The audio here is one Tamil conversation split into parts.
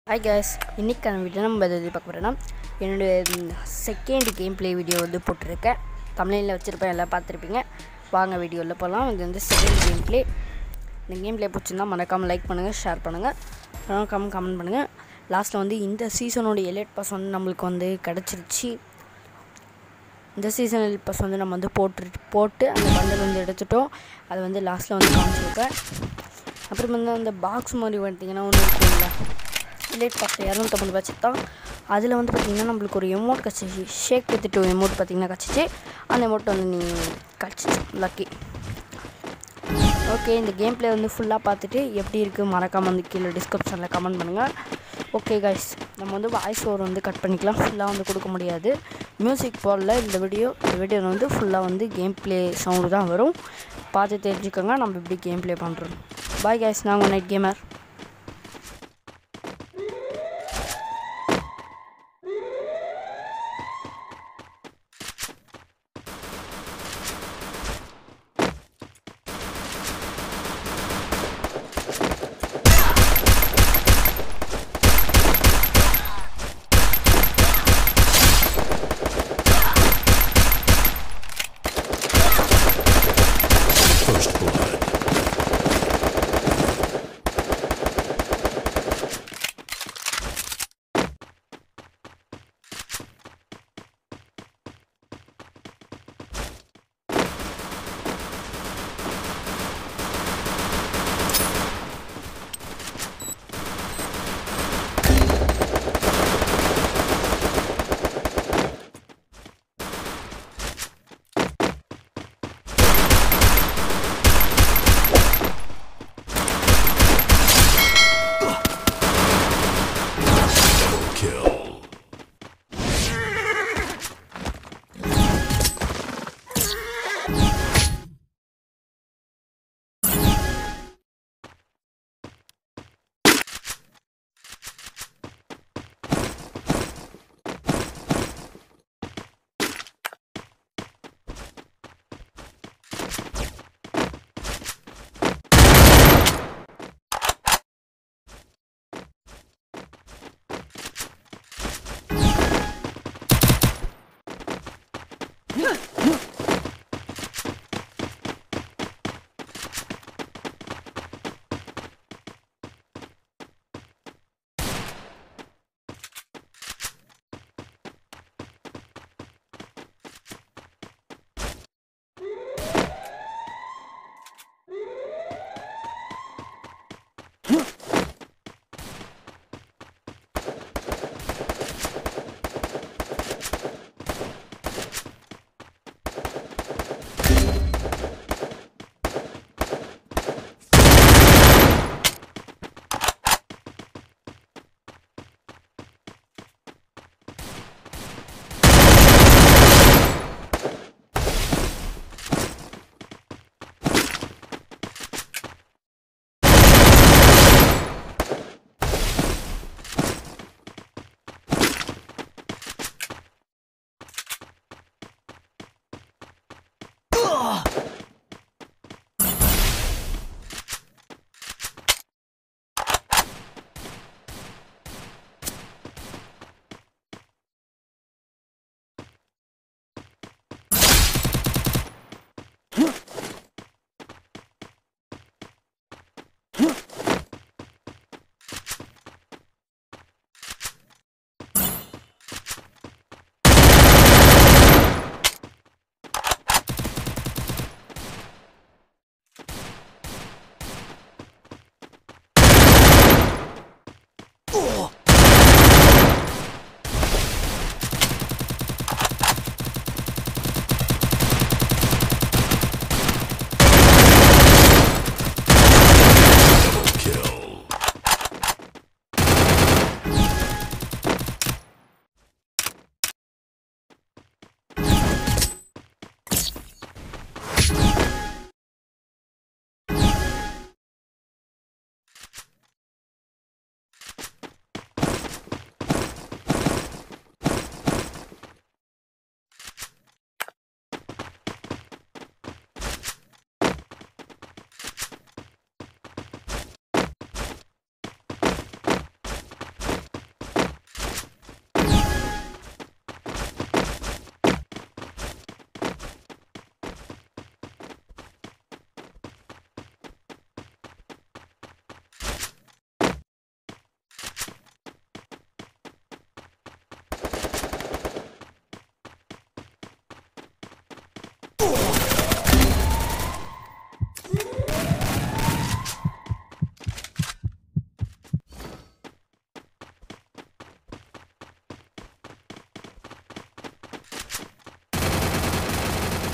ஹாய் கேஸ் இன்றைக்கான வீடியோ நம்ம எது பார்க்க போகிறோன்னா என்னுடைய செகண்ட் கேம் ப்ளே வீடியோ வந்து போட்டிருக்கேன் தமிழில் வச்சுருப்பேன் எல்லாம் பார்த்துருப்பீங்க வாங்க வீடியோவில் போகலாம் இது வந்து செகண்ட் கேம் ப்ளே இந்த கேம் ப்ளே பிடிச்சிருந்தா மறக்காமல் லைக் பண்ணுங்கள் ஷேர் பண்ணுங்கள் மறக்காமல் கமெண்ட் பண்ணுங்கள் லாஸ்ட்டில் வந்து இந்த சீசனோட எலைட் பாஸ் வந்து நம்மளுக்கு வந்து கிடச்சிருச்சு இந்த சீசன் எலைட் பாஸ் வந்து நம்ம வந்து போட்டு போட்டு அந்த பண்டல் வந்து எடுத்துட்டோம் அது வந்து லாஸ்ட்டில் வந்து காமிச்சிருக்கேன் அப்புறம் வந்து அந்த பாக்ஸ் மாதிரி பார்த்தீங்கன்னா ஒன்று இருக்குங்களா லேட் பார்த்து இரநூத்தம்பது பட்ஜெட் தான் அதில் வந்து பார்த்திங்கன்னா நம்மளுக்கு ஒரு எமௌண்ட் கிடச்சிச்சு ஷேக் வித் டூ எமௌண்ட் பார்த்திங்கன்னா கிடச்சிச்சு அந்த எமௌண்ட் வந்து நீ கிடச்சிச்சு லக்கி ஓகே இந்த கேம் ப்ளே வந்து ஃபுல்லாக பார்த்துட்டு எப்படி இருக்குது மறக்காமல் வந்து கீழே டிஸ்கிரிப்ஷனில் கமெண்ட் பண்ணுங்கள் ஓகே கைஸ் நம்ம வந்து வாய்ஸ் ஓவர் வந்து கட் பண்ணிக்கலாம் ஃபுல்லாக வந்து கொடுக்க முடியாது மியூசிக் போடல இந்த வீடியோ இந்த வீடியோவில் வந்து ஃபுல்லாக வந்து கேம் ப்ளே சவுண்டு தான் வரும் பார்த்து தெரிஞ்சுக்கோங்க நம்ம எப்படி கேம் ப்ளே பண்ணுறோம் பாய் கைஸ் நாங்கள் night gamer First blood.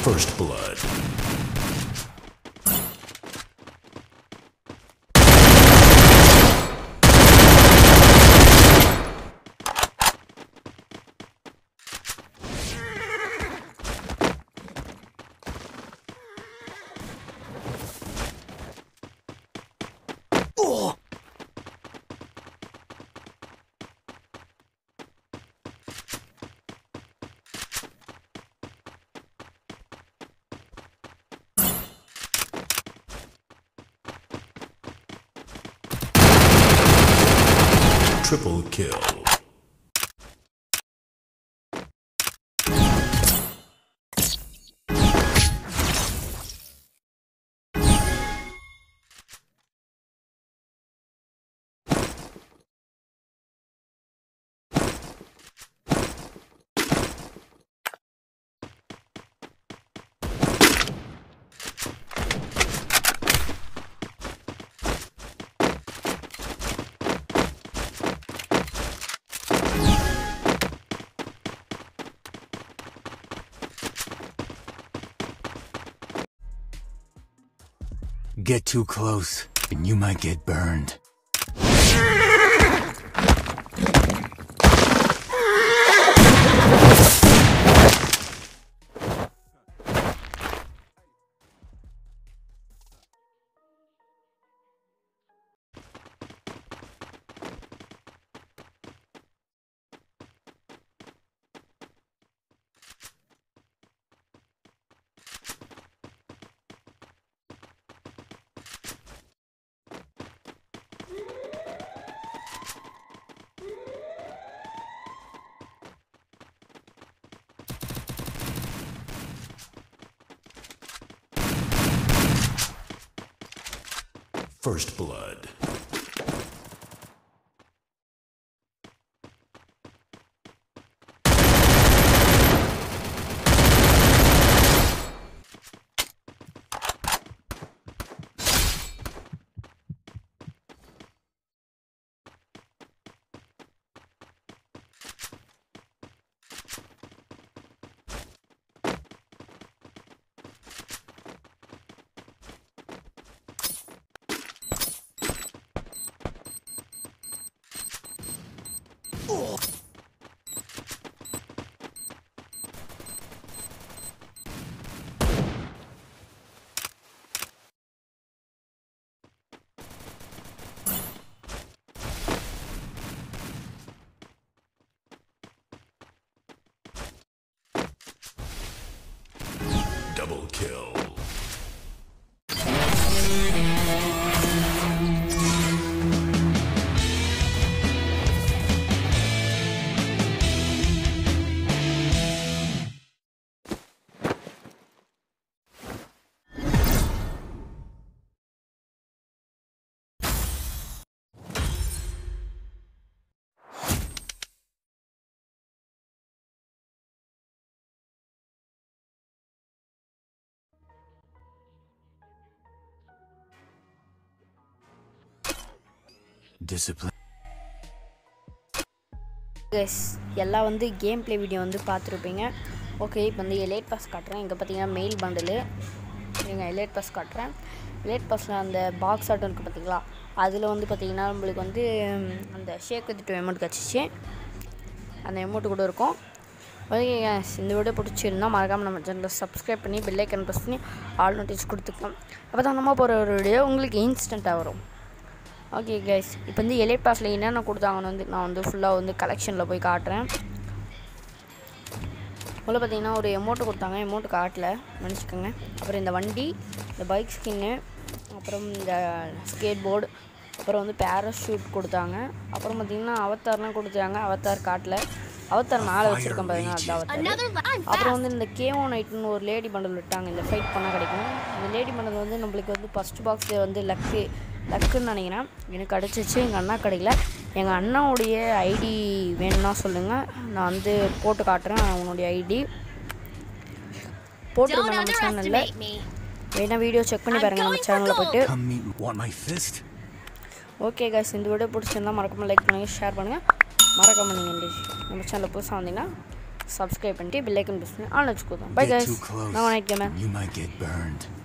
First blood. Triple kill. Get too close, and you might get burned. First blood. Double kill. Discipline. Yes எல்லாம் வந்து கேம் ப்ளே வீடியோ வந்து பார்த்துருப்பீங்க ஓகே இப்போ வந்து எலைட் பாஸ் காட்டுறேன் இங்கே பார்த்தீங்கன்னா மெயில் பண்டலு நீங்கள் எலைட் பாஸ் காட்டுறேன் எலைட் பாஸில் அந்த பாக்ஸ் ஆட்டம் இருக்குது பார்த்தீங்களா அதில் வந்து பார்த்தீங்கன்னா நம்மளுக்கு வந்து ம், அந்த ஷேக் வித் டூ எமௌண்ட் கிடச்சிச்சு அந்த எமௌண்ட்டு கூட இருக்கும் ஓகே guys, இந்த வீடியோ பிடிச்சிருந்தா மறக்காமல் நம்ம சேனலில் சப்ஸ்கிரைப் பண்ணி பெல் ஐக்கன் ப்ரெஸ் பண்ணி ஆல் நோட்டீஸ் கொடுத்துக்கலாம் அப்போ தான் நம்ம போகிற ஒரு வீடியோ உங்களுக்கு இன்ஸ்டண்ட்டாக வரும் ஓகே கைஸ் இப்போ வந்து எலைட் பாஸில் என்னென்ன கொடுத்தாங்கன்னு வந்து நான் வந்து ஃபுல்லாக வந்து கலெக்ஷனில் போய் காட்டுறேன் முதல்ல பார்த்தீங்கன்னா ஒரு எமௌண்ட்டு கொடுத்தாங்க எமௌண்ட் காட்டல மன்னிச்சுக்கோங்க அப்புறம் இந்த வண்டி இந்த பைக் ஸ்கின்னு அப்புறம் இந்த ஸ்கேட் போர்டு அப்புறம் வந்து பேராஷூட் கொடுத்தாங்க அப்புறம் பார்த்தீங்கன்னா அவத்தார்லாம் கொடுத்தாங்க அவத்தார் காட்டல அவத்தார் மேலே வச்சுருக்கேன் பாருங்க அது அவத்தார் Another li- I'm அப்புறம் fast. வந்து இந்த கேஓ நைட்னு ஒரு லேடி பண்டல் விட்டாங்க இந்த ஃபைட் பண்ணால் கிடைக்கும் இந்த லேடி பண்டல் வந்து நம்மளுக்கு வந்து ஃபஸ்ட் பாக்ஸில் வந்து லக்கு லக்குன்னு நினைக்கிறேன் எனக்கு கிடச்சிச்சு எங்கள் அண்ணா கிடைக்கல எங்கள் அண்ணாவுடைய ஐடி வேணும்னா சொல்லுங்கள் நான் வந்து போட்டு காட்டுறேன் அவனுடைய ஐடி Don't போட்டிருக்கேன் நம்ம சேனலில் underestimate me. வேணா வீடியோ செக் பண்ணி I'm பாருங்கள் நம்ம going for சேனலில் gold. போயிட்டு Come meet want my fist? Okay guys இந்த வீடியோ பிடிச்சிருந்தா மறக்காம லைக் பண்ணுங்கள் ஷேர் பண்ணுங்கள் மறக்காம நீங்கள் நம்ம சேனலில் புதுசாக வந்தீங்கன்னா சப்ஸ்கிரைப் பண்ணிட்டு பெல்லைக்கன் ப்ரெஸ் பண்ணி ஆன் வச்சுக்கோங்க bye Get guys too close, நான் night gamer and you might get burned.